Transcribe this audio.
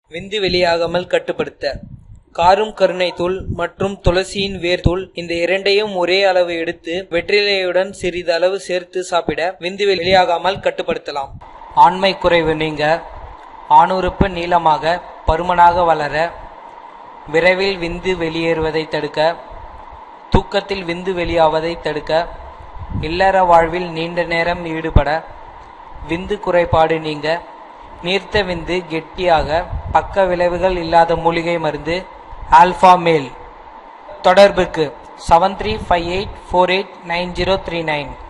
விந்து வெளியாகாமல் கட்டுப்படுத்த காரும் கருணை தூள் மற்றும் துளசியின் வேர் தூள் இந்த இரண்டையும் ஒரே அளவு எடுத்து வெற்றிலையுடன் சிறிதளவு சேர்த்து சாப்பிட விந்து வெளியாகாமல் கட்டுப்படுத்தலாம் ஆண்மை குறைவு நீங்க ஆணுறுப்பு நீளமாக பருமனாக வளர விரைவில் விந்து வெளியேறுவதை தடுக்க தூக்கத்தில் விந்து வெளியாவதை தடுக்க இல்லற வாழ்வில் நீண்ட நேரம் ஈடுபட விந்து குறைபாடு நீங்க நீர்த்த விந்து கெட்டியாக பக்க விளைவுகள் இல்லாத மூலிகை மருந்து ஆல்பா மேல் தொடர்புக்கு seven three five eight four eight nine zero three nine